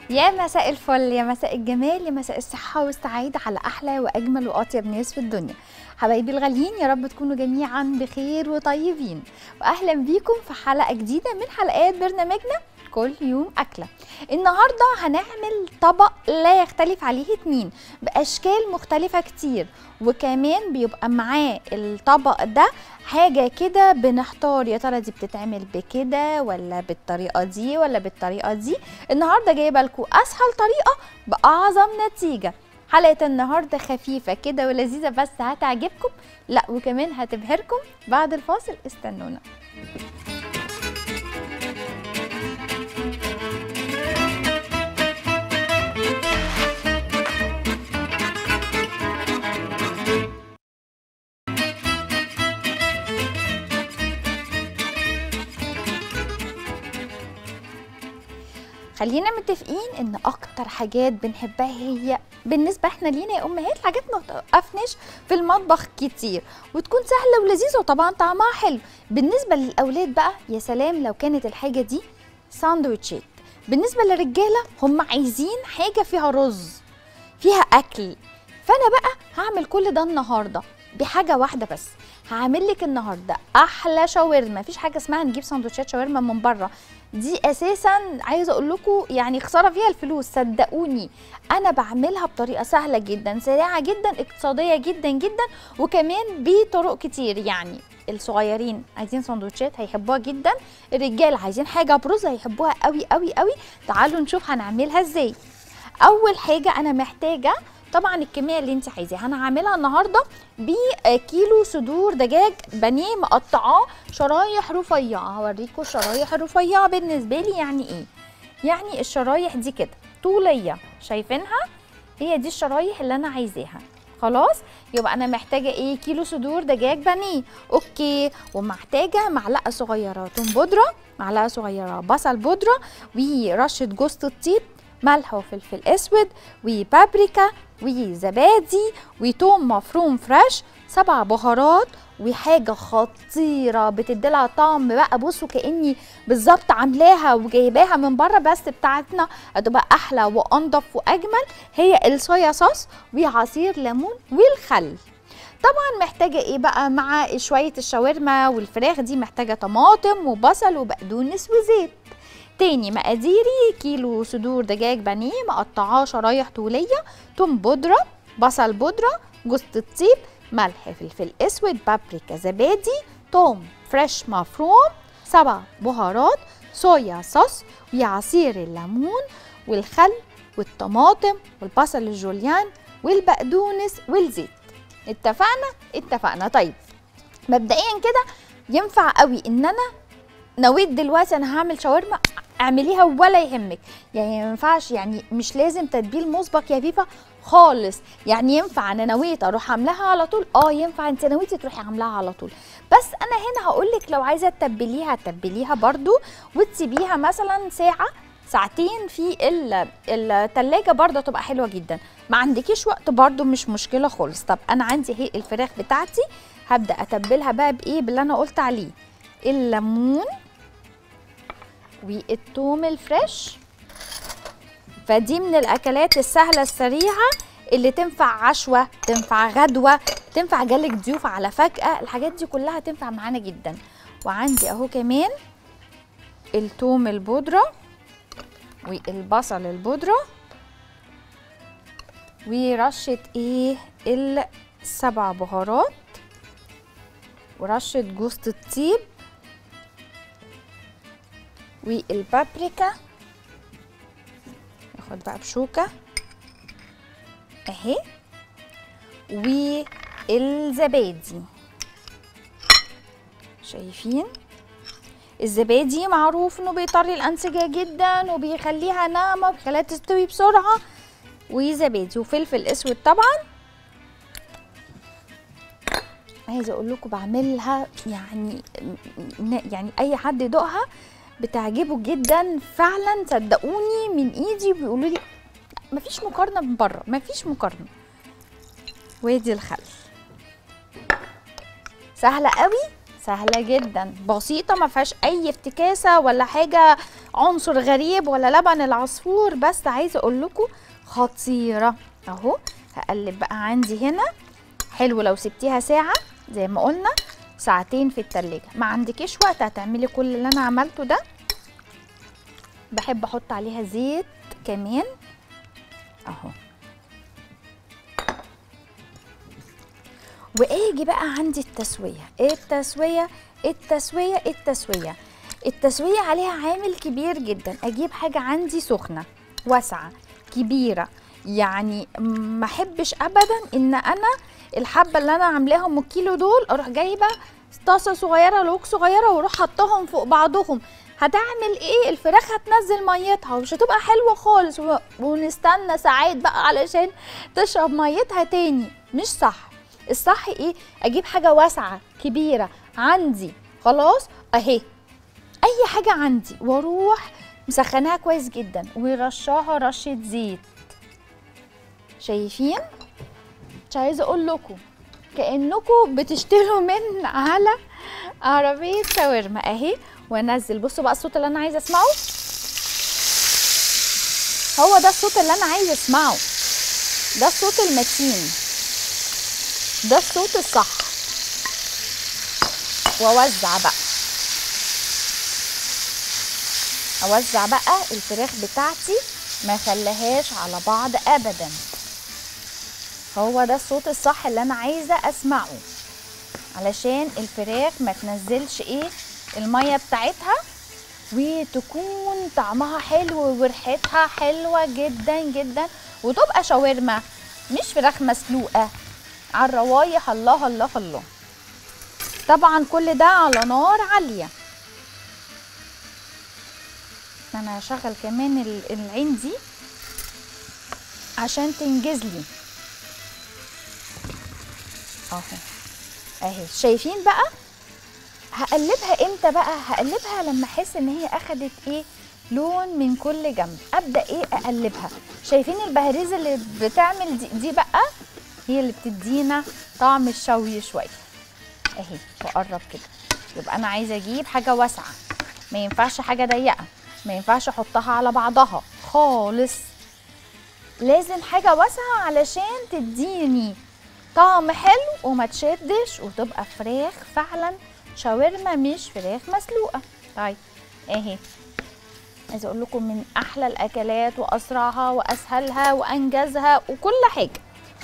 يا مساء الفل يا مساء الجمال يا مساء الصحة والسعادة على أحلى وأجمل وأطيب ناس في الدنيا حبايبي الغاليين يا رب تكونوا جميعا بخير وطيبين وأهلا بيكم في حلقة جديدة من حلقات برنامجنا كل يوم أكلة النهاردة هنعمل طبق لا يختلف عليه اتنين بأشكال مختلفة كتير وكمان بيبقى معاه الطبق ده حاجة كده بنحتار يا ترى دي بتتعمل بكده ولا بالطريقة دي ولا بالطريقة دي النهاردة جايبة لكم أسهل طريقة بأعظم نتيجة حلقة النهاردة خفيفة كده ولذيذة بس هتعجبكم لا وكمان هتبهركم بعد الفاصل استنونا خلينا متفقين ان اكتر حاجات بنحبها هي بالنسبه احنا لينا يا امهات حاجات ما توقفناش في المطبخ كتير وتكون سهله ولذيذه وطبعا طعمها حلو بالنسبه للاولاد بقى يا سلام لو كانت الحاجه دي ساندوتشات بالنسبه للرجاله هم عايزين حاجه فيها رز فيها اكل فانا بقى هعمل كل ده النهارده بحاجه واحده بس هعمل لك النهارده احلى شاورما مفيش حاجه اسمها نجيب سندوتشات شاورما من بره دي اساسا عايزه اقول لكم يعني خساره فيها الفلوس صدقوني انا بعملها بطريقه سهله جدا سريعه جدا اقتصاديه جدا جدا وكمان بطرق كتير يعني الصغيرين عايزين سندوتشات هيحبوها جدا الرجال عايزين حاجه برز هيحبوها قوي قوي قوي تعالوا نشوف هنعملها ازاي اول حاجه انا محتاجه طبعا الكميه اللي انت عايزاها انا هعملها النهارده بكيلو صدور دجاج بانيه مقطعاه شرايح رفيعه هوريكم الشرايح الرفيعه بالنسبه لي يعني ايه يعني الشرايح دي كده طوليه شايفينها هي دي الشرايح اللي انا عايزاها خلاص يبقى انا محتاجه ايه كيلو صدور دجاج بانيه اوكي ومحتاجه معلقه صغيره توم بودره معلقه صغيره بصل بودره ورشه جوز الطيب ملح وفلفل اسود وبابريكا وزبادي وتوم مفروم فريش سبع بهارات وحاجه خطيره بتديلها طعم بقى بصوا كاني بالظبط عاملاها وجايباها من بره بس بتاعتنا هتبقى احلى وانضف واجمل هي الصويا صوص وعصير ليمون والخل طبعا محتاجه ايه بقى مع شويه الشاورما والفراخ دي محتاجه طماطم وبصل وبقدونس وزيت تاني مقاديري كيلو صدور دجاج بانيه مقطعاه شرايح طوليه توم بودره بصل بودره جوز الطيب ملح فلفل اسود بابريكا زبادي توم فريش مفروم سبع بهارات صويا صوص وعصير الليمون والخل والطماطم والبصل الجوليان والبقدونس والزيت اتفقنا اتفقنا طيب مبدئيا كده ينفع قوي ان انا نويت دلوقتي انا هعمل شاورما اعمليها ولا يهمك يعني ما ينفعش يعني مش لازم تتبيل مسبق يا فيفا خالص يعني ينفع انا نويت اروح عاملاها على طول اه ينفع انت نويتي تروحي عاملاها على طول بس انا هنا هقول لك لو عايزه تتبليها تتبليها برده وتسيبيها مثلا ساعه ساعتين في التلاجة برضه تبقى حلوه جدا ما عندكيش وقت برضه مش مشكله خالص طب انا عندي اهي الفراخ بتاعتي هبدا اتبلها بقى بايه باللي انا قلت عليه الليمون والثوم الفريش فدي من الاكلات السهله السريعه اللي تنفع عشوه تنفع غدوه تنفع جالك ضيوف على فجاه الحاجات دي كلها تنفع معانا جدا وعندي اهو كمان الثوم البودره والبصل البودره ورشه ايه السبع بهارات ورشه جوز الطيب والبابريكا ناخد بقى بشوكه اهي والزبادي شايفين الزبادي معروف انه بيطري الانسجه جدا وبيخليها ناعمه وبيخليها تستوي بسرعه وزبادي وفلفل اسود طبعا عايزه اقول لكم بعملها يعني يعني اي حد يدوقها بتعجبه جدا فعلا صدقوني من ايدي بيقولوا لي مفيش مقارنه من بره مفيش مقارنه وادي الخل سهله قوي سهله جدا بسيطه ما فيهاش اي افتكاسه ولا حاجه عنصر غريب ولا لبن العصفور بس عايزه اقول لكم خطيره اهو هقلب بقى عندي هنا حلو لو سبتيها ساعه زي ما قلنا ساعتين في التلاجة ما عندكيش وقت هتعملي كل اللي انا عملته ده بحب احط عليها زيت كمان اهو واجي بقى عندي التسويه التسويه التسويه التسويه التسويه عليها عامل كبير جدا اجيب حاجه عندي سخنه واسعه كبيره يعني ما احبش ابدا ان انا الحبه اللي انا عاملاهم الكيلو دول اروح جايبه طاسه صغيره لوك صغيره واروح حطهم فوق بعضهم هتعمل ايه الفراخ هتنزل ميتها ومش هتبقى حلوه خالص و... ونستنى ساعات بقى علشان تشرب ميتها تاني مش صح الصح ايه اجيب حاجه واسعه كبيره عندي خلاص اهي اي حاجه عندي واروح مسخناها كويس جدا ورشاها رشه زيت شايفين مش عايزه اقول لكم كانكم بتشتروا من على عربيه شاورما اهي وانزل بصوا بقى الصوت اللي انا عايزه اسمعه هو ده الصوت اللي انا عايزه اسمعه ده الصوت المتين ده الصوت الصح واوزع بقى اوزع بقى الفراخ بتاعتي ما خليهاش على بعض ابدا هو ده الصوت الصح اللي انا عايزه اسمعه علشان الفراخ ما تنزلش ايه الميه بتاعتها وتكون طعمها حلو وريحتها حلوه جدا جدا وتبقى شاورما مش فراخ مسلوقه على الروايح الله الله الله طبعا كل ده على نار عاليه انا هشغل كمان العين دي عشان تنجز لي اهو اهي شايفين بقى هقلبها امتى بقى هقلبها لما احس ان هي اخدت ايه لون من كل جنب ابدا ايه اقلبها شايفين البهاريز اللي بتعمل دي, دي بقى هي اللي بتدينا طعم الشوي شويه اهي بقرب كده يبقى انا عايزه اجيب حاجه واسعه ما ينفعش حاجه ضيقه ما ينفعش احطها على بعضها خالص لازم حاجه واسعه علشان تديني طعم حلو وما تشدش وتبقى فراخ فعلا شاورما مش فراخ مسلوقه طيب اهي عايزه اقول لكم من احلى الاكلات واسرعها واسهلها وانجزها وكل حاجه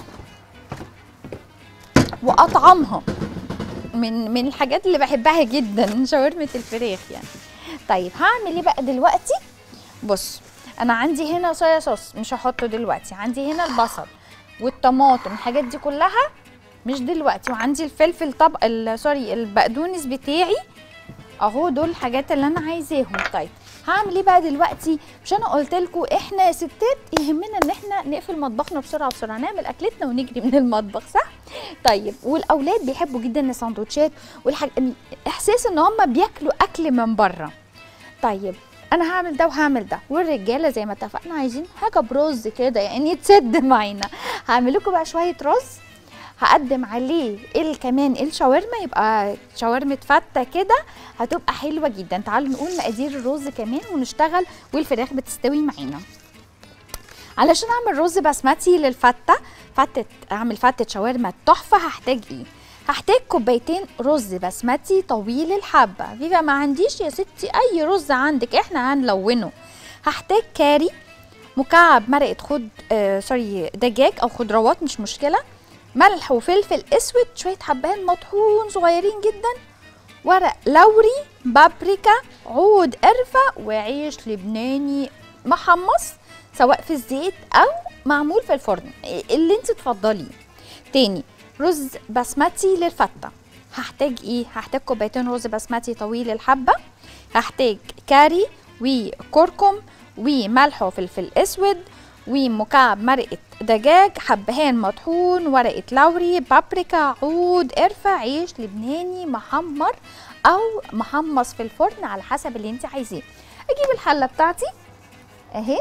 واطعمها من من الحاجات اللي بحبها جدا شاورمه الفراخ يعني طيب هعمل ايه بقى دلوقتي بص انا عندي هنا صويا صوص مش هحطه دلوقتي عندي هنا البصل والطماطم الحاجات دي كلها مش دلوقتي وعندي الفلفل طب سوري البقدونس بتاعي اهو دول الحاجات اللي انا عايزاهم طيب هعمل ايه بقى دلوقتي مش انا قلت لكم احنا ستات يهمنا ان احنا نقفل مطبخنا بسرعه بسرعه نعمل اكلتنا ونجري من المطبخ صح طيب والاولاد بيحبوا جدا السندوتشات والحاج... احساس ان هم بياكلوا اكل من بره طيب انا هعمل ده وهعمل ده والرجاله زي ما اتفقنا عايزين حاجه برز كده يعني تسد معانا هعمل لكم بقى شويه رز هقدم عليه ال كمان الشاورما يبقى شاورما فته كده هتبقى حلوه جدا تعالوا نقول مقادير الرز كمان ونشتغل والفراخ بتستوي معانا علشان اعمل رز بسمتي للفته فته اعمل فته شاورما تحفه هحتاج ايه هحتاج كوبايتين رز بسمتي طويل الحبه فيبقى ما عنديش يا ستي اي رز عندك احنا هنلونه هحتاج كاري مكعب مرقه خد آه سوري دجاج او خضروات مش مشكله ملح وفلفل اسود شويه حبهان مطحون صغيرين جدا ورق لوري بابريكا عود قرفه وعيش لبناني محمص سواء في الزيت او معمول في الفرن اللي انت تفضليه تاني رز بسمتي للفته هحتاج ايه هحتاج كوبايتين رز بسمتي طويل الحبه هحتاج كاري وكركم وملح وفلفل اسود ومكعب مرقه دجاج حبهان مطحون ورقه لوري بابريكا عود قرفه عيش لبناني محمر او محمص في الفرن على حسب اللي انت عايزاه اجيب الحله بتاعتي اهي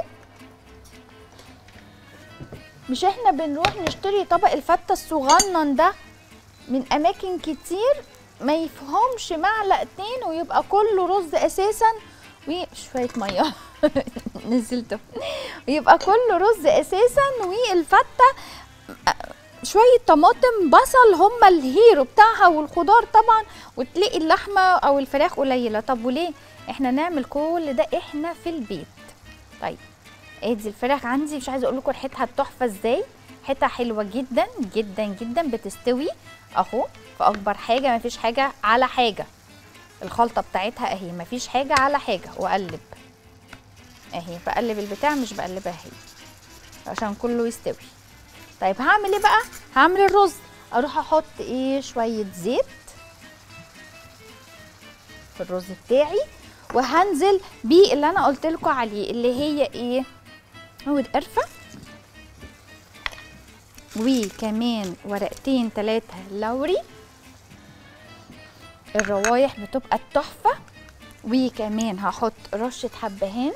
مش احنا بنروح نشتري طبق الفته الصغنن ده من اماكن كتير ما يفهمش معلقتين ويبقى كله رز اساسا وشويه ميه نزلته ويبقى كله رز اساسا والفته شويه طماطم بصل هما الهيرو بتاعها والخضار طبعا وتلاقي اللحمه او الفراخ قليله طب وليه احنا نعمل كل ده احنا في البيت طيب ادي الفراخ عندي مش عايزه اقول لكم ريحتها تحفه ازاي ريحتها حلوه جدا جدا جدا بتستوي اهو في اكبر حاجه مفيش حاجه على حاجه الخلطه بتاعتها اهي مفيش حاجه على حاجه واقلب اهي بقلب البتاع مش بقلبها اهي عشان كله يستوي طيب هعمل ايه بقى هعمل الرز اروح احط ايه شويه زيت في الرز بتاعي وهنزل بيه اللي انا قلت لكم عليه اللي هي ايه عود قرفه وكمان ورقتين ثلاثه لوري الروايح بتبقى التحفه وكمان هحط رشه حبهان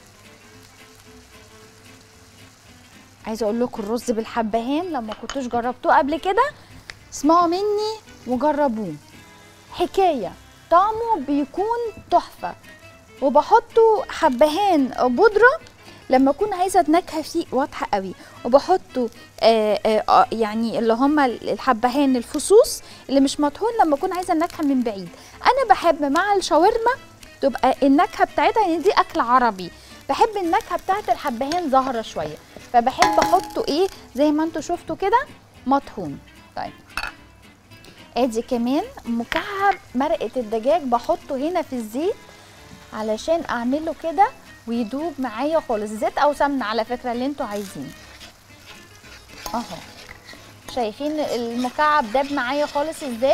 عايزه اقول لكم الرز بالحبهان لما كنتوش جربتوه قبل كده اسمعوا مني وجربوه حكايه طعمه بيكون تحفه وبحطه حبهان بودره لما اكون عايزه النكهه فيه واضحه قوي وبحطه آه آه يعني اللي هم الحبهان الفصوص اللي مش مطحون لما اكون عايزه النكهه من بعيد انا بحب مع الشاورما تبقى النكهه بتاعتها يعني دي اكل عربي بحب النكهه بتاعت الحبهان ظاهره شويه فبحب احطه ايه زي ما انتوا شفتوا كده مطحون طيب ادي كمان مكعب مرقه الدجاج بحطه هنا في الزيت علشان اعمله كده ويدوب معايا خالص زيت او سمنه على فكره اللي انتوا عايزينه اهو شايفين المكعب داب معايا خالص ازاي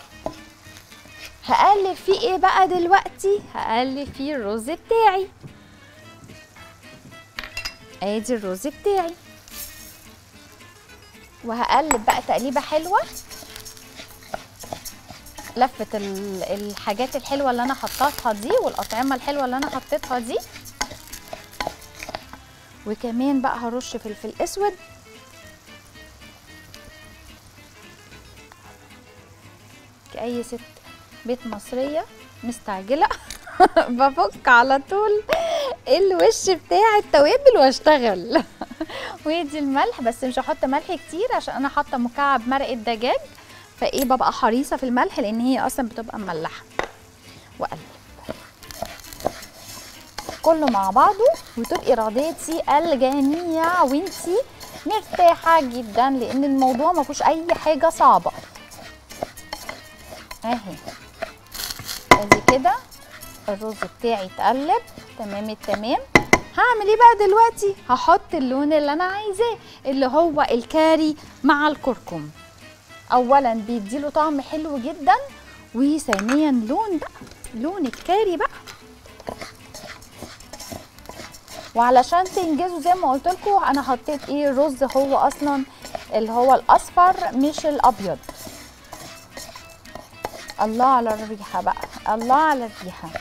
هقلب فيه ايه بقى دلوقتي هقلب فيه الرز بتاعي ادي الرز بتاعي وهقلب بقى تقليبه حلوه لفه الحاجات الحلوه اللي انا حطيتها دي والاطعمه الحلوه اللي انا حطيتها دي وكمان بقى هرش فلفل اسود كأي ست بيت مصرية مستعجلة بفك على طول الوش بتاع التوابل واشتغل ويدي الملح بس مش هحط ملح كتير عشان انا حاطه مكعب مرقه دجاج فايه ببقى حريصه في الملح لان هي اصلا بتبقى مملحه واقلب كله مع بعضه وتبقي رضيتي الجميع وانتي مرتاحه جدا لان الموضوع ما فيهوش اي حاجه صعبه اهي ادي كده الرز بتاعي اتقلب تمام التمام هعمل ايه بقى دلوقتي هحط اللون اللي انا عايزاه اللي هو الكاري مع الكركم اولا بيديله طعم حلو جدا وثانيا لون بقى لون الكاري بقى وعلشان تنجزوا زي ما قلت لكم انا حطيت ايه الرز هو اصلا اللي هو الاصفر مش الابيض الله على الريحه بقى الله على الريحه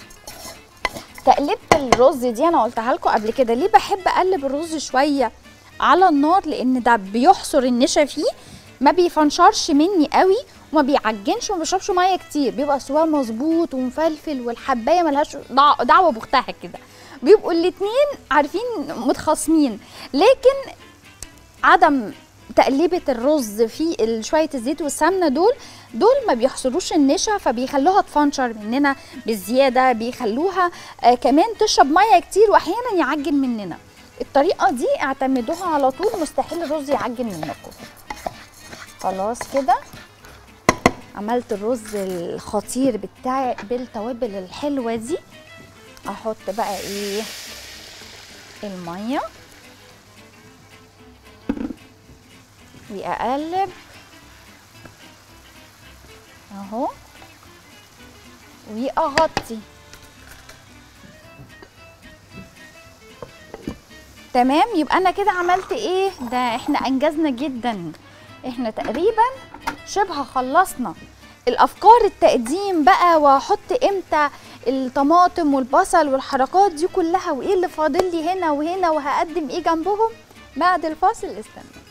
تقلبت الرز دي انا قلتها لكم قبل كده ليه بحب اقلب الرز شويه على النار لان ده بيحصر النشا فيه ما بيفنشرش مني قوي وما بيعجنش وما بيشربش ميه كتير بيبقى سواه مظبوط ومفلفل والحبايه ملهاش دعوه باختها كده بيبقوا الاتنين عارفين متخاصمين لكن عدم تقليبه الرز في شويه الزيت والسمنه دول دول ما بيحصروش النشا فبيخلوها تفنشر مننا بالزياده بيخلوها آه كمان تشرب ميه كتير واحيانا يعجن مننا الطريقه دي اعتمدوها على طول مستحيل الرز يعجن منكم خلاص كده عملت الرز الخطير بتاعي بالتوابل الحلوه دي احط بقى ايه الميه واقلب اهو واغطي تمام يبقى انا كده عملت ايه ده احنا انجزنا جدا احنا تقريبا شبه خلصنا الافكار التقديم بقى واحط امتى الطماطم والبصل والحركات دي كلها وايه اللي فاضل لي هنا وهنا وهقدم ايه جنبهم بعد الفاصل استنى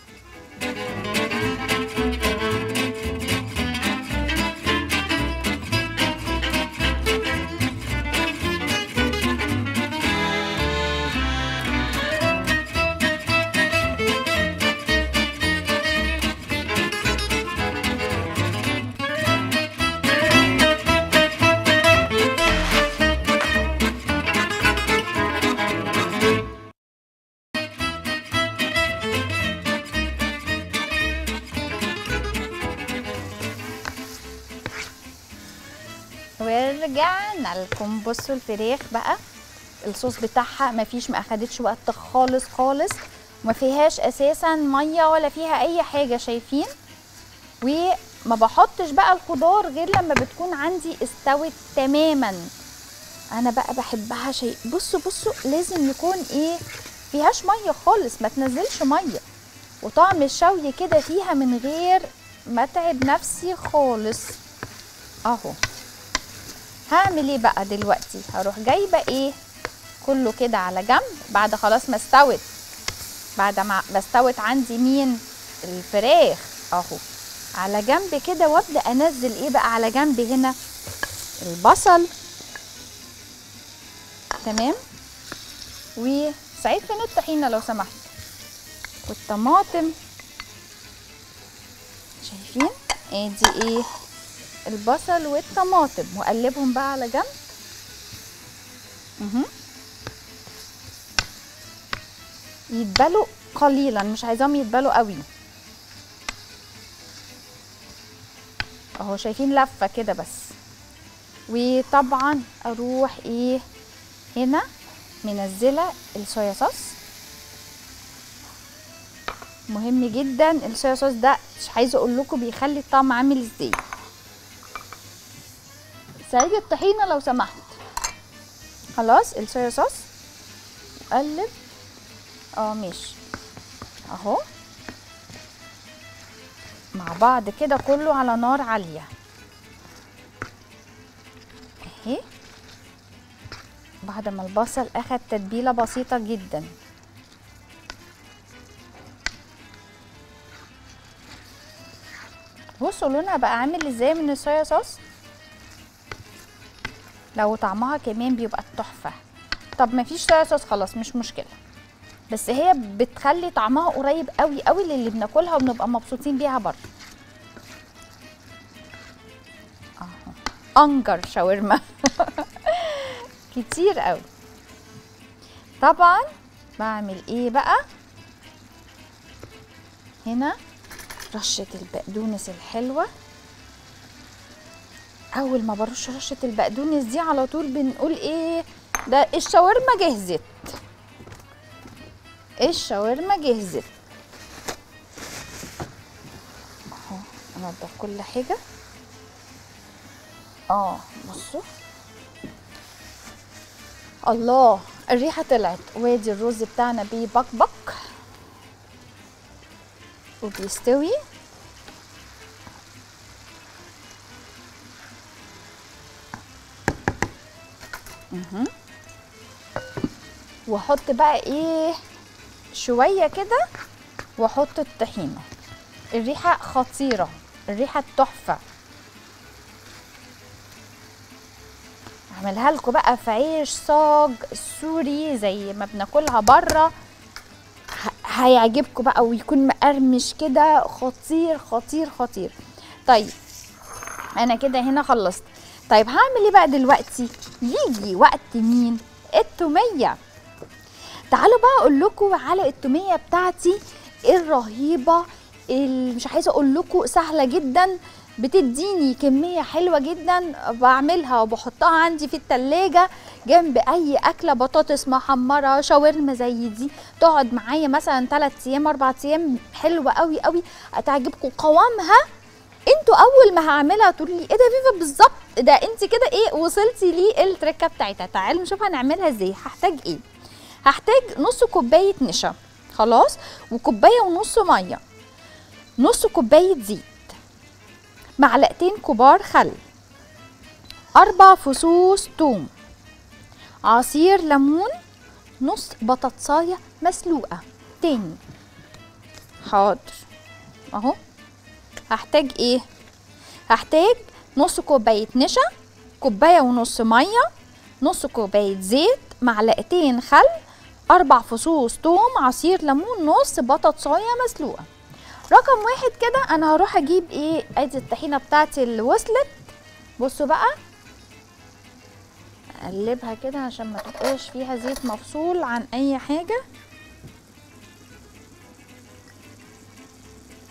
ورجعنا لكم بصوا الفراخ بقى الصوص بتاعها مفيش ما اخدتش وقت خالص خالص وما فيهاش اساسا ميه ولا فيها اي حاجه شايفين وما بحطش بقى الخضار غير لما بتكون عندي استوت تماما انا بقى بحبها شيء بصوا بصوا لازم يكون ايه فيهاش ميه خالص ما تنزلش ميه وطعم الشوي كده فيها من غير ما اتعب نفسي خالص اهو هعمل ايه بقى دلوقتي هروح جايبه ايه كله كده على جنب بعد خلاص ما استوت بعد ما ما استوت عندي مين الفراخ اهو على جنب كده وابدا انزل ايه بقى على جنب هنا البصل تمام وسعيد فين الطحينه لو سمحت والطماطم شايفين ادي ايه البصل والطماطم واقلبهم بقى على جنب مهم. يتبلوا قليلا مش عايزاهم يتبلوا قوي اهو شايفين لفه كده بس وطبعا اروح ايه هنا منزله الصويا صوص مهم جدا الصويا صوص ده مش عايزه اقول لكم بيخلي الطعم عامل ازاي سعيد الطحينه لو سمحت خلاص الصويا صوص قلب اه ماشي اهو مع بعض كده كله على نار عاليه اهي بعد ما البصل اخد تتبيله بسيطه جدا بصوا لونها بقى عامل ازاي من الصويا صوص لو طعمها كمان بيبقى تحفه طب مفيش صويا صوص خلاص مش مشكله بس هي بتخلي طعمها قريب قوي قوي للي بناكلها وبنبقى مبسوطين بيها بره اهو انجر شاورما كتير قوي طبعا بعمل ايه بقى هنا رشة البقدونس الحلوة أول ما برش رشة البقدونس دي على طول بنقول إيه ده الشاورما جهزت الشاورما جهزت اهو انضف كل حاجة اه بصوا الله الريحة طلعت وادي الرز بتاعنا بيبقبق وبيستوي مهم. واحط بقى ايه شويه كده واحط الطحينه الريحه خطيره الريحه تحفه اعملها لكم بقى في عيش صاج سوري زي ما بناكلها بره هيعجبكم بقى ويكون مقرمش كده خطير خطير خطير طيب انا كده هنا خلصت طيب هعمل ايه بقى دلوقتي يجي وقت مين التوميه تعالوا بقى اقول لكم على التوميه بتاعتي الرهيبه اللي مش عايزه اقول لكم سهله جدا بتديني كميه حلوه جدا بعملها وبحطها عندي في التلاجة جنب اي اكله بطاطس محمره شاورما زي دي تقعد معايا مثلا 3 ايام 4 ايام حلوه قوي قوي هتعجبكم قوامها انتوا اول ما هعملها تقولوا لي ايه ده فيفا بالظبط ده انت كده ايه وصلتي لي التركه بتاعتها تعالوا نشوف هنعملها ازاي هحتاج ايه هحتاج نص كوبايه نشا خلاص وكوبايه ونص ميه نص كوبايه زيت معلقتين كبار خل اربع فصوص توم عصير ليمون نص بطاطسايه مسلوقه تاني حاضر اهو هحتاج ايه هحتاج نص كوبايه نشا كوبايه ونص ميه نص كوبايه زيت معلقتين خل اربع فصوص توم عصير ليمون نص بطاطسايه مسلوقه رقم واحد كده انا هروح اجيب ايه ادي الطحينه بتاعتي اللي وصلت بصوا بقى اقلبها كده عشان ما تبقاش فيها زيت مفصول عن اي حاجه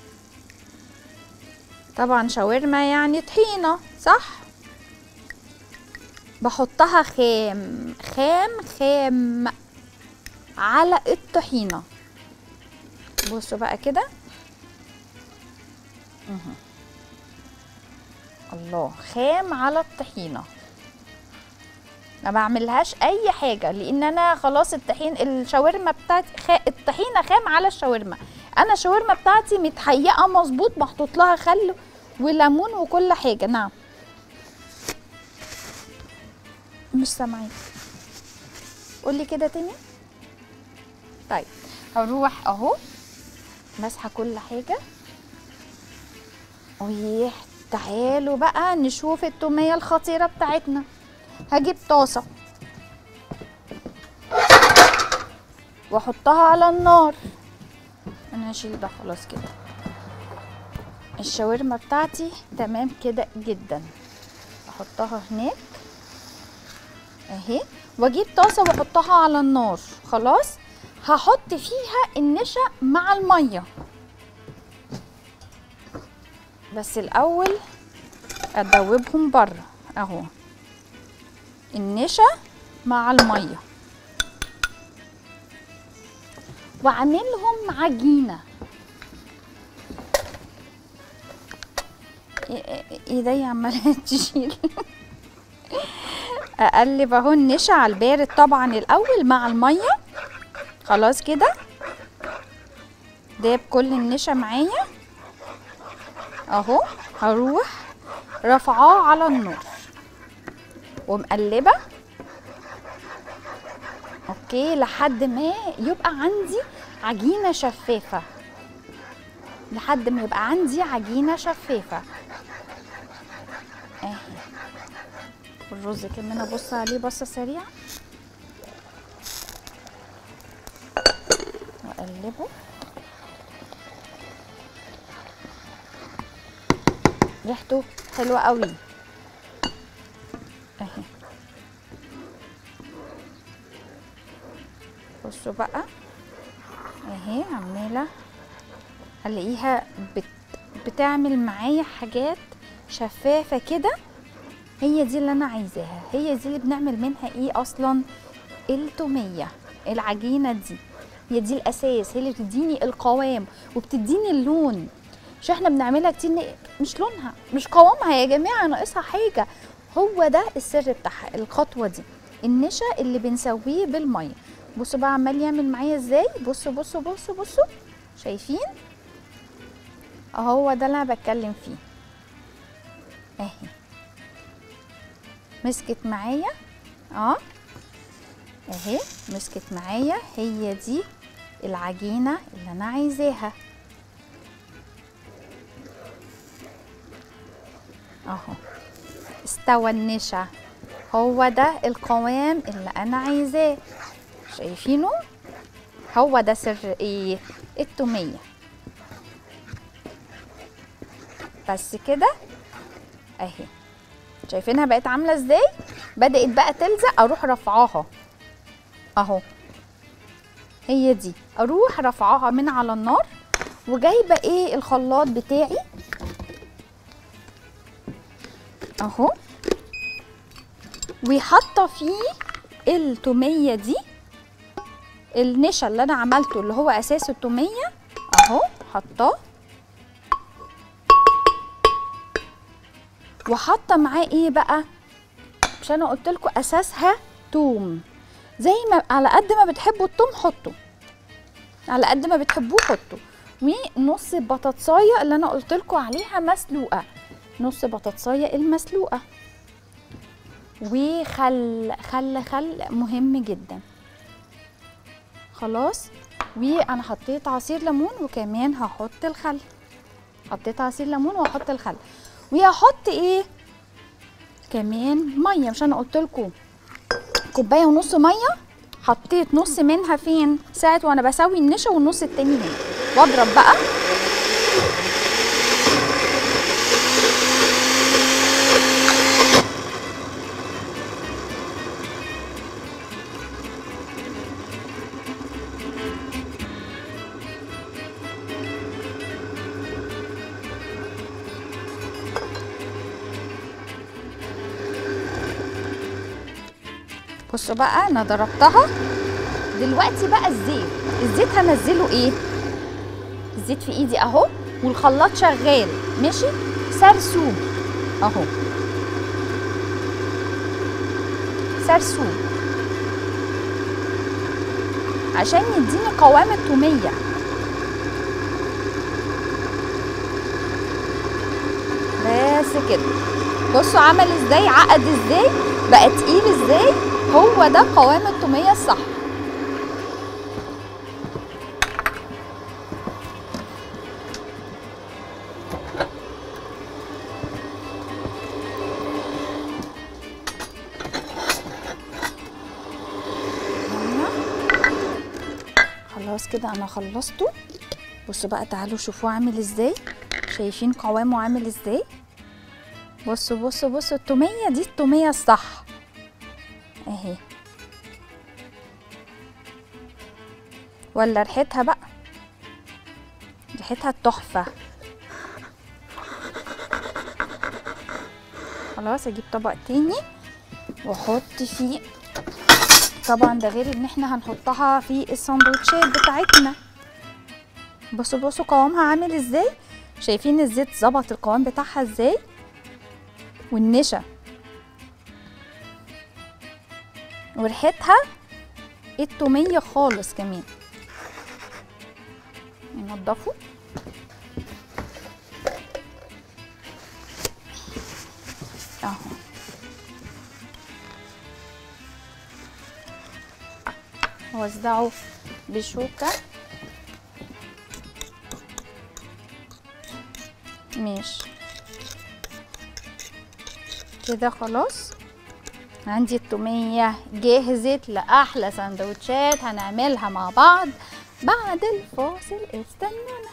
طبعا شاورما يعني طحينه صح بحطها خام خام خام على الطحينه بصوا بقى كده مهم. الله خام على الطحينه ما بعملهاش اي حاجه لان انا خلاص الطحين الشاورما بتاعتي خ... الطحينه خام على الشاورما انا الشاورما بتاعتي متهيئه مظبوط محطوط لها خل وليمون وكل حاجه نعم مش سامعين قولي كده تاني طيب هروح اهو مسحه كل حاجه ويح تعالوا بقى نشوف التوميه الخطيره بتاعتنا هجيب طاسه واحطها على النار انا هشيل ده خلاص كده الشاورما بتاعتي تمام كده جدا احطها هناك اهي واجيب طاسه واحطها على النار خلاص هحط فيها النشا مع الميه بس الاول ادوبهم بره اهو النشا مع الميه واعملهم عجينه ايدي عماله تشيل اقلب اهو النشا على البارد طبعا الاول مع الميه خلاص كده داب كل النشا معايا اهو هروح رافعاه على النار ومقلبه اوكي لحد ما يبقى عندي عجينه شفافه لحد ما يبقى عندي عجينه شفافه اهي الرز كمان ابص عليه بصه سريعه واقلبه ريحته حلوه قوي اهي بصوا بقى اهي عماله هلاقيها بت... بتعمل معايا حاجات شفافه كده هي دي اللي انا عايزاها هي دي اللي بنعمل منها ايه اصلا التوميه العجينه دي هي دي الاساس هي اللي بتديني القوام وبتديني اللون مش احنا بنعملها كتير ن- مش لونها مش قوامها يا جماعه ناقصها حاجه هو ده السر بتاعها الخطوه دي النشا اللي بنسويه بالميه بصوا بقى عمال يعمل معايا ازاي بصوا بصوا بصوا بصوا شايفين اهو ده اللي انا بتكلم فيه اهي مسكت معايا اه اهي مسكت معايا هي دي العجينه اللي انا عايزاها اهو استوى النشا هو ده القوام اللي انا عايزاه شايفينه هو ده سر ايه التوميه بس كده اهي شايفينها بقت عامله ازاي بدات بقى تلزق اروح رافعاها اهو هي دي اروح رافعاها من على النار وجايبه ايه الخلاط بتاعي اهو وحاطه فيه التوميه دي النشا اللي انا عملته اللي هو اساس التوميه اهو حطاه وحاطه معاه ايه بقى مش انا قلت لكم اساسها توم زي ما على قد ما بتحبوا التوم حطوا على قد ما بتحبوه حطوا ونص بطاطسايه اللي انا قلت لكم عليها مسلوقه نص بطاطسايه المسلوقه وخل خل خل مهم جدا خلاص وانا حطيت عصير ليمون وكمان هحط الخل حطيت عصير ليمون وهحط الخل وهحط ايه كمان ميه مش انا قلت لكم كوبايه ونص ميه حطيت نص منها فين ساعه وانا بسوي النشا والنص التاني هنا واضرب بقى بصوا بقى انا ضربتها دلوقتي بقى الزيت الزيت هنزله ايه الزيت في ايدي اهو والخلاط شغال ماشي سرسوب اهو سرسوب عشان يديني قوام التوميه بس كده بصوا عمل ازاي عقد ازاي بقى تقيل ازاي هو ده قوام التوميه الصح خلاص كده انا خلصته بصوا بقى تعالوا شوفوه عامل ازاي شايفين قوامه عامل ازاي بصوا بصوا بصوا التومية دي التومية الصح اهي ولا ريحتها بقى ريحتها التحفة خلاص اجيب طبق تاني واحط فيه طبعا ده غير ان احنا هنحطها في السندوتشات بتاعتنا بصوا بصوا قوامها عامل ازاي شايفين الزيت ظبط القوام بتاعها ازاي والنشا وريحتها التومية خالص كمان ننضفه اهو وزعه بشوكة ماشي كده خلاص عندي التومية جهزت لأحلى سندوتشات هنعملها مع بعض بعد الفاصل استنونا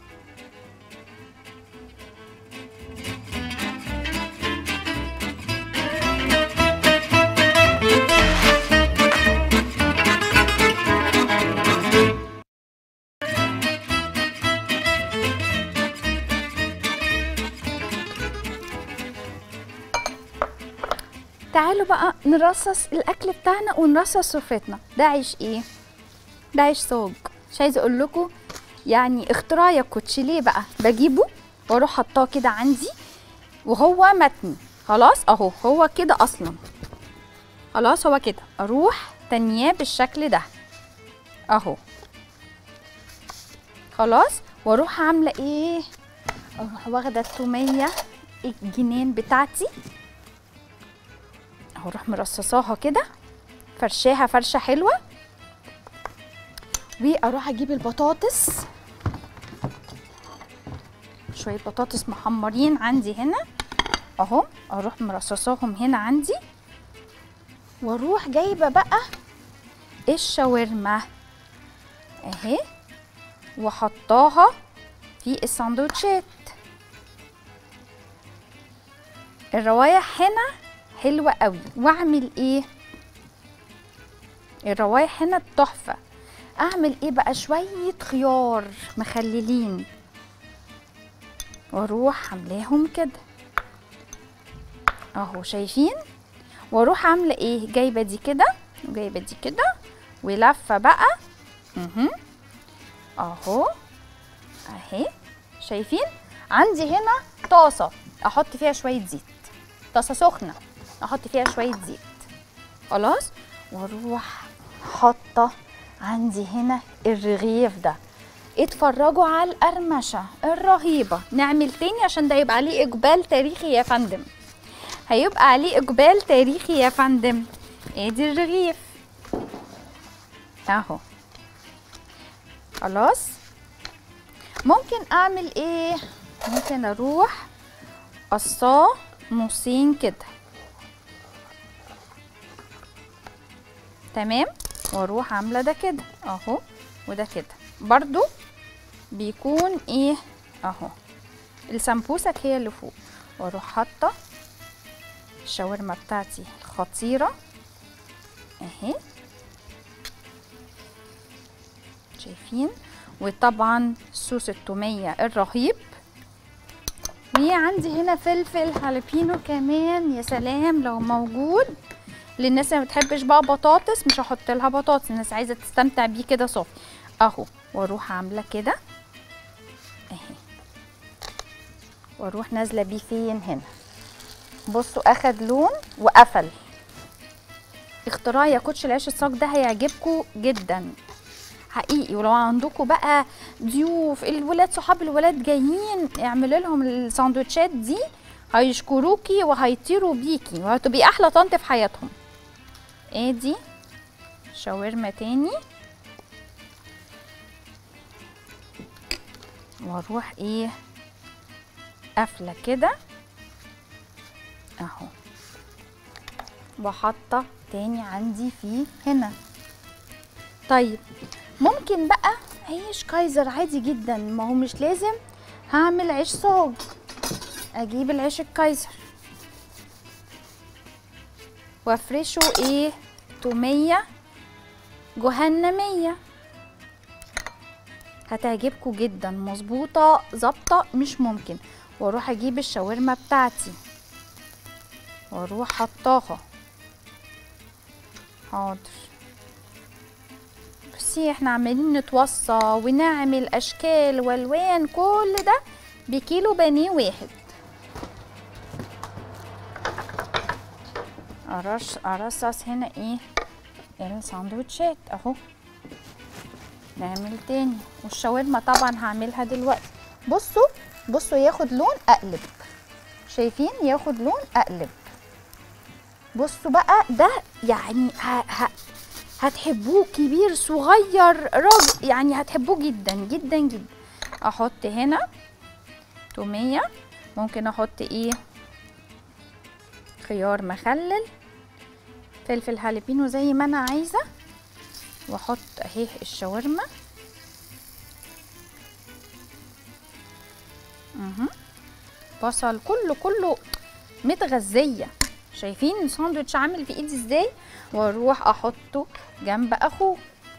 تعالوا بقى نرصص الاكل بتاعنا ونرصص سفرتنا ده عيش ايه ده عيش صاج مش عايزه اقول لكم يعني اختراع يا كوتش ليه بقى بجيبه واروح حطاه كده عندي وهو متني خلاص اهو هو كده اصلا خلاص هو كده اروح تانياه بالشكل ده اهو خلاص واروح عامله ايه اروح واخده التوميه الجنان بتاعتي هروح مرصصاها كده فرشاها فرشه حلوه واروح اجيب البطاطس شويه بطاطس محمرين عندي هنا اهو اروح مرصصاهم هنا عندي واروح جايبه بقى الشاورما اهي وحطاها في الساندوتشات الروايح هنا حلوة قوي واعمل ايه الروايح هنا تحفة اعمل ايه بقى شوية خيار مخللين واروح عاملاهم كده اهو شايفين واروح عاملة ايه جايبة دي كده وجايبة دي كده ولفة بقى اها اهو اهي شايفين عندي هنا طاسة احط فيها شوية زيت طاسة سخنة احط فيها شويه زيت خلاص واروح حاطه عندي هنا الرغيف ده اتفرجوا على القرمشه الرهيبه نعمل تاني عشان ده يبقى عليه اقبال تاريخي يا فندم هيبقى عليه اقبال تاريخي يا فندم ادي الرغيف اهو خلاص ممكن اعمل ايه ممكن اروح قصاه نصين كده تمام واروح عامله ده كده اهو وده كده برضو بيكون ايه اهو السمبوسك هي اللي فوق واروح حاطه الشاورما بتاعتي خطيره اهي شايفين وطبعا صوص التوميه الرهيب وعندي هنا فلفل هالبينو كمان يا سلام لو موجود للناس اللي ما بتحبش بقى بطاطس مش هحط لها بطاطس الناس عايزه تستمتع بيه كده صافي اهو واروح عامله كده اهي واروح نازله بيه فين هنا بصوا اخد لون وقفل اختراع يا كوتش العيش الصاج ده هيعجبكم جدا حقيقي ولو عندكم بقى ضيوف الولاد صحاب الولاد جايين اعملوا لهم الساندوتشات دي هيشكروكي وهيطيروا بيكي وهتبقي احلى طنط في حياتهم ادي شاورما تاني واروح ايه قافله كده اهو وحاطه تاني عندي فيه هنا طيب ممكن بقى عيش كايزر عادي جدا ما هو مش لازم هعمل عيش صاج اجيب العيش الكايزر وافرشه ايه تومية جهنمية هتعجبكم جدا مظبوطة ظابطة مش ممكن واروح اجيب الشاورما بتاعتي واروح حطاها حاضر بصي احنا عمالين نتوصى ونعمل اشكال والوان كل ده بكيلو بانيه واحد ارش ارصص هنا ايه الساندوتشات اهو نعمل تاني والشاورما طبعا هعملها دلوقتي بصوا بصوا ياخد لون اقلب شايفين ياخد لون اقلب بصوا بقى ده يعني ه... ه... هتحبوه كبير صغير راجل يعني هتحبوه جدا جدا جدا احط هنا تومية ممكن احط ايه خيار مخلل فلفل هالبينو زي ما انا عايزه واحط اهي الشاورما اها بصل كله كله متغذيه شايفين الساندوتش عامل في ايدي ازاي واروح احطه جنب اخوه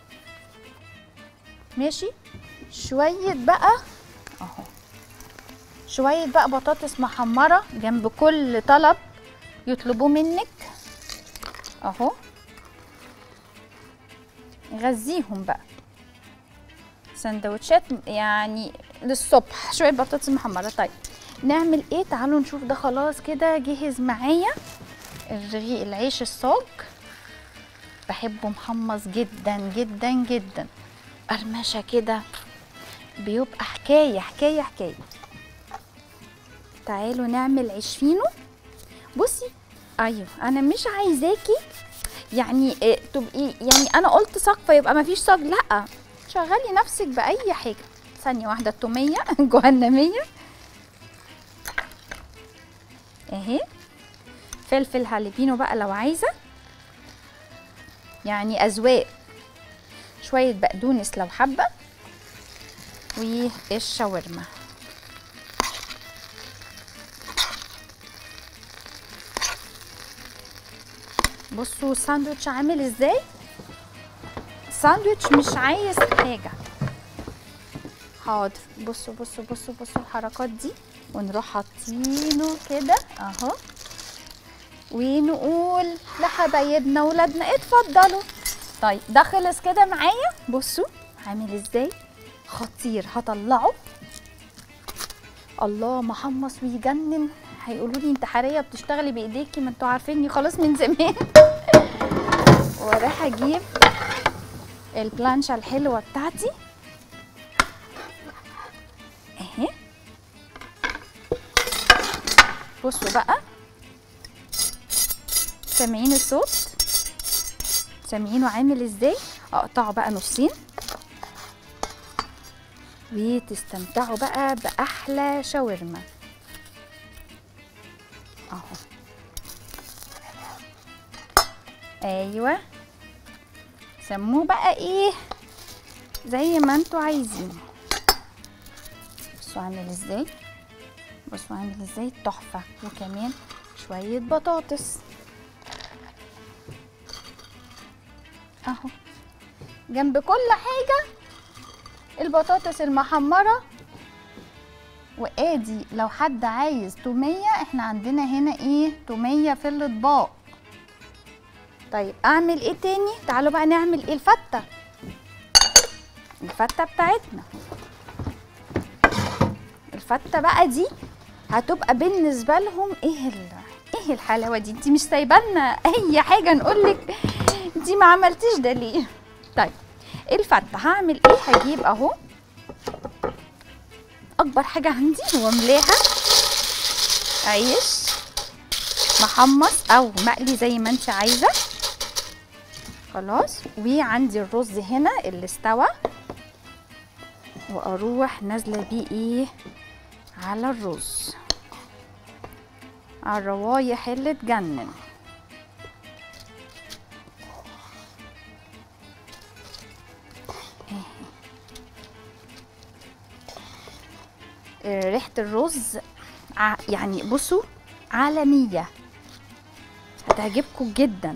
ماشي شويه بقى اهو شويه بقى بطاطس محمره جنب كل طلب يطلبوه منك اهو غذيهم بقى سندوتشات يعني للصبح شويه بطاطس محمره طيب نعمل ايه تعالوا نشوف ده خلاص كده جهز معايا الرغيق العيش الصاج بحبه محمص جدا جدا جدا قرمشه كده بيبقى حكايه حكايه حكايه تعالوا نعمل عيش فينو بصي ايوه انا مش عايزاكي يعني إيه تبقي يعني انا قلت صاج فيبقى مفيش صاج لا شغلي نفسك باي حاجه ثانيه واحده التوميه جهنميه اهي فلفل هالبينو بقى لو عايزه يعني اذواق شويه بقدونس لو حابه والشاورما بصوا الساندوتش عامل ازاي الساندوتش مش عايز حاجه حاضر بصوا بصوا بصوا بصوا الحركات دي ونروح حاطينه كده اهو ونقول لحبايبنا ولادنا اتفضلوا طيب ده خلص كده معايا بصوا عامل ازاي خطير هطلعه الله محمص ويجنن هيقولوا لي انت حريه بتشتغلي بايديكي ما انتوا عارفيني خلاص من زمان وراح اجيب البلانشا الحلوه بتاعتي اهي بصوا بقى سامعين الصوت سامعينه عامل ازاي اقطعه بقى نصين وتستمتعوا بقى باحلى شاورما اهو ايوه سموه بقى ايه زي ما انتوا عايزين بصوا عامل ازاي بصوا عامل ازاي تحفه وكمان شويه بطاطس اهو جنب كل حاجه البطاطس المحمره وادي لو حد عايز توميه احنا عندنا هنا ايه توميه في الاطباق طيب اعمل ايه تاني تعالوا بقى نعمل ايه الفته الفته بتاعتنا الفته بقى دي هتبقى بالنسبه لهم ايه ال... ايه الحلاوه دي انت مش سايبانا اي حاجه نقول لك انت ما عملتيش ده ليه طيب الفته هعمل ايه هجيب اهو اكبر حاجه عندي هو ملاها عيش محمص او مقلي زي ما انت عايزه خلاص وعندي الرز هنا اللي استوى واروح نازله بيه ايه على الرز على الروايح اللي تجنن اهي. ريحه الرز ع- يعني بصوا عالميه هتعجبكم جدا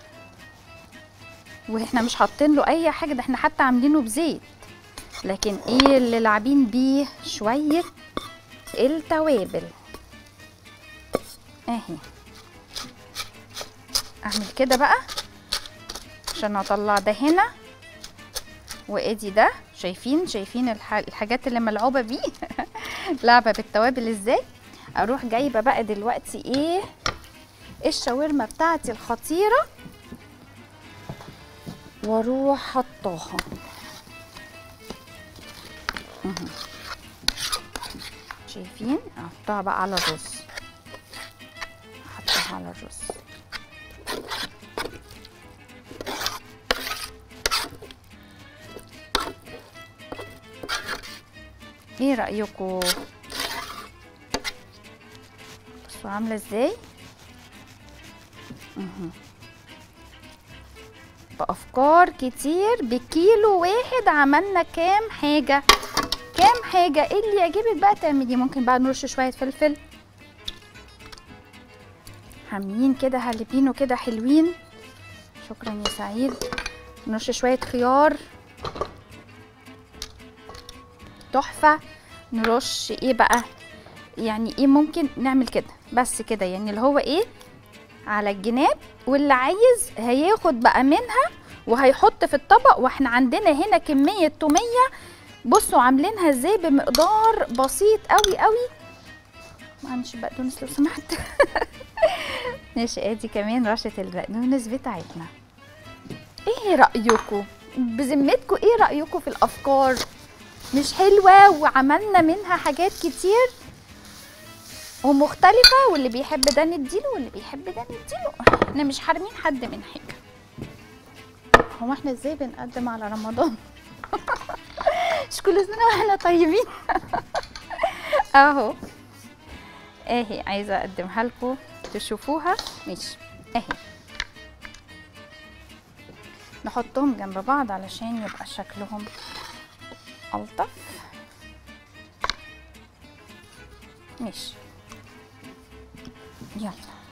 واحنا مش حاطين له اي حاجه ده احنا حتى عاملينه بزيت لكن ايه اللي لاعبين بيه شويه التوابل اهي اعمل كده بقى عشان اطلع ده هنا وادي ده شايفين شايفين الح... الحاجات اللي ملعوبه بيه لعبه بالتوابل ازاي اروح جايبه بقى دلوقتي ايه الشاورما بتاعتي الخطيره واروح حطاها مهم. شايفين احطها بقى على الرز احطها على الرز ايه رايكم بصوا عامله ازاي مهم. بافكار كتير بكيلو واحد عملنا كام حاجه كام حاجه ايه اللي يعجبك بقى تعمليه ممكن بقى نرش شويه فلفل حامين كده هالبينو كده حلوين شكرا يا سعيد نرش شويه خيار تحفه نرش ايه بقى يعني ايه ممكن نعمل كده بس كده يعني اللي هو ايه على الجناب واللي عايز هياخد بقى منها وهيحط في الطبق واحنا عندنا هنا كميه توميه بصوا عاملينها ازاي بمقدار بسيط قوي قوي معلش بقدونس لو سمحت ماشي ادي كمان رشه البقدونس بتاعتنا ايه رايكم بذمتكم ايه رايكم في الافكار مش حلوه وعملنا منها حاجات كتير ومختلفة واللي بيحب ده نديله واللي بيحب ده نديله احنا مش حارمين حد من حاجة هو احنا ازاي بنقدم على رمضان مش كل سنة واحنا طيبين اهو اهي عايزة اقدمها لكم تشوفوها ماشي اهي نحطهم جنب بعض علشان يبقى شكلهم ألطف ماشي يلا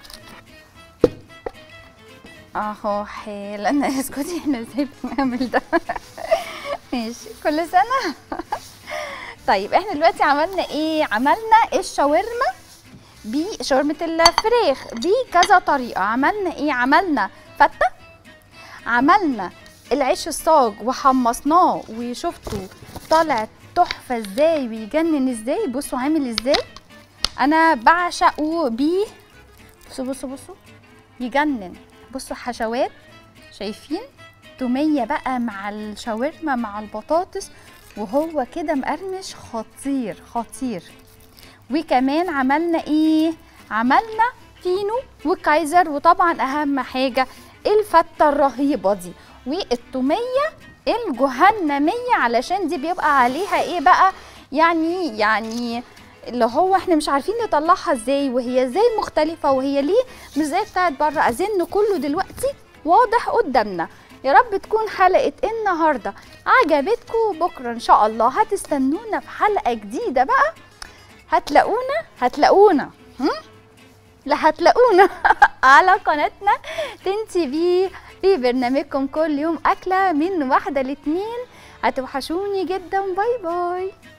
اهو حالا اسكتي احنا ازاي بنعمل ده ماشي كل سنه طيب احنا دلوقتي عملنا ايه عملنا الشاورما بشاورمة الفراخ بكذا طريقة عملنا ايه عملنا فتة عملنا العيش الصاج وحمصناه وشفتوا طالع تحفة ازاي ويجنن ازاي بصوا عامل ازاي انا بعشقه بيه بصوا بصوا بصوا يجنن بصوا حشوات شايفين تومية بقى مع الشاورما مع البطاطس وهو كده مقرمش خطير خطير وكمان عملنا ايه عملنا فينو وكايزر وطبعا اهم حاجة الفتة الرهيبة دي والتومية الجهنمية علشان دي بيبقى عليها ايه بقى يعني يعني اللي هو احنا مش عارفين نطلعها ازاي وهي ازاي مختلفة وهي ليه مش زي بتاعت بره اذن كله دلوقتي واضح قدامنا يا رب تكون حلقة النهاردة عجبتكم بكرة ان شاء الله هتستنونا في حلقة جديدة بقى هتلاقونا هتلاقونا هم؟ لا هتلاقونا على قناتنا تنتي بي في برنامجكم كل يوم أكلة من واحدة لاتنين هتوحشوني جدا باي باي